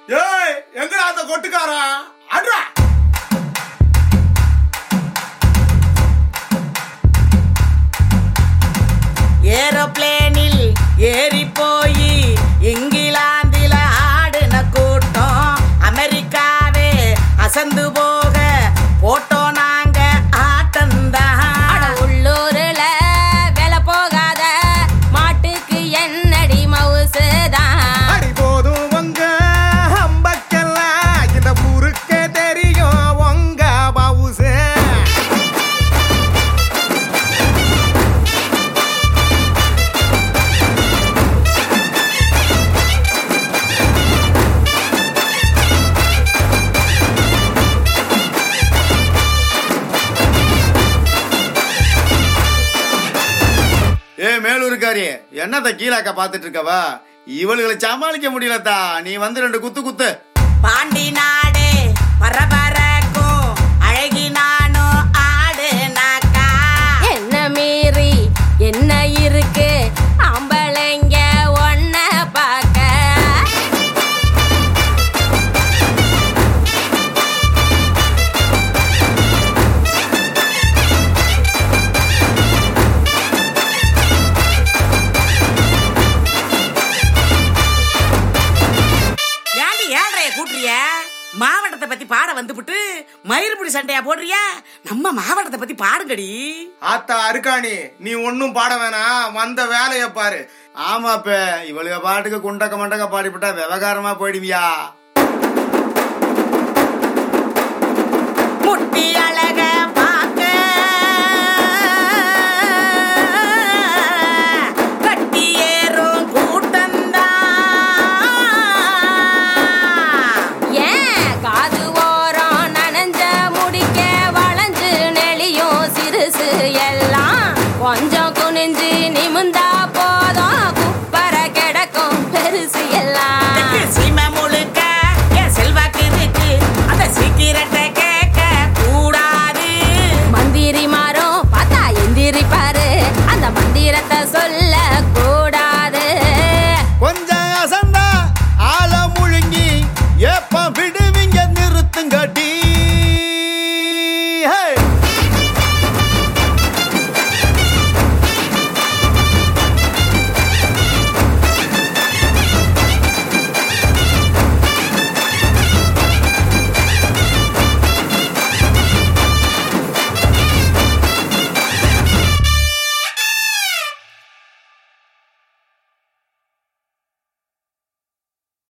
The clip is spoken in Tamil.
ஏய் எங்கடா அந்த கொட்டுக்காரன் அட்ரா ஏரோப்ளேனில் ஏறி போய் இங்கிலாந்தில ஆடுன கூட்டம் அமெரிக்காவே அசந்து போக போட்டோம் நாங்க அட ஆட்டந்தான் உள்ளூர்ல வேலை போகாத மாட்டுக்கு என்னடி மவுசுதான் அடி போதும் உங்க அம்பக்கெல்லாம் இந்த ஊருக்கே தெரியும் உங்க பவுசே ஏ மேலூருக்காரி என்னத்த கீழாக்க பாத்துட்டு இருக்கவா இவளுகளை சமாளிக்க முடியலத்தா நீ வந்து ரெண்டு குத்து குத்து பாண்டி நாடே பரபரக்கும் அழகி நானும் ஆடுனாக்கா என்ன மீறி என்ன இருக்கு ஆம்பளைங்க ஒன்ன பார்க்க ஏண்டி ஏழ்றைய கூட்டுறிய மாவட்டத்தை பத்தி பாட வந்துபிட்டு மயிறுபுடி சண்டையா போடுறியா நம்ம மாவட்டத்தை பத்தி பாடுங்கடி ஆத்தா அருக்காணி நீ ஒன்னும் பாட வேணாம் வந்த வேலைய பாரு ஆமாப்ப இவளுக பாட்டுக்கு குண்டக்க மண்டக்க பாடிவிட்டா விவகாரமா போயிடுவியா முட்டி அழக பார்க்க கட்டி ஏறும் கூட்டந்தான் ஏன் காது ஓரம் நனைஞ்ச முடிக்க வளைஞ்சு நெளியும் சிறுசு எல்லாம் கொஞ்சம் குனிஞ்சு நிமிந்தா போதும் குப்பர கிடக்கும் பெருசு எல்லாம்